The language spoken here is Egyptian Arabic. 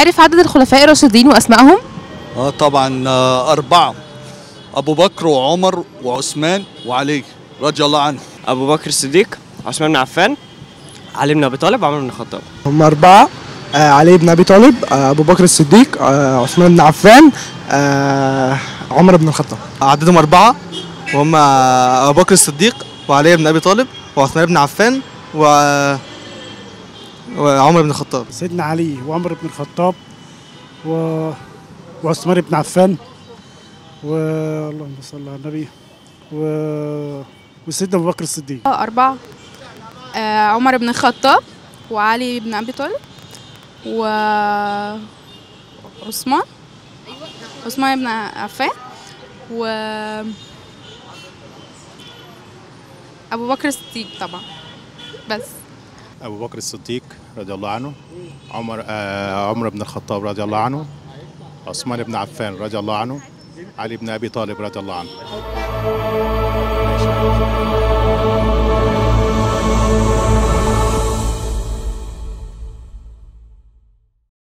عارف عدد الخلفاء الراشدين واسمائهم اه طبعا آه، أربعة أبو بكر وعمر وعثمان وعلي رضي الله عنهم ابو بكر الصديق عثمان بن عفان علي بن ابي طالب وعمر بن الخطاب هم أربعة آه علي بن أبي طالب آه أبو بكر الصديق آه عثمان بن عفان آه عمر بن الخطاب عددهم أربعة وهم أبو بكر الصديق وعلي بن أبي طالب وعثمان بن عفان و... وعمر بن الخطاب سيدنا علي وعمر بن الخطاب و... وعثمان بن عفان و اللهم صل على النبي و... وسيدنا ابو بكر الصديق أربعة آه عمر بن الخطاب وعلي بن أبي طالب و عثمان عثمان بن عفان و أبو بكر الصديق طبعا بس أبو بكر الصديق رضي الله عنه عمر آه عمر بن الخطاب رضي الله عنه عثمان بن عفان رضي الله عنه علي بن أبي طالب رضي الله عنه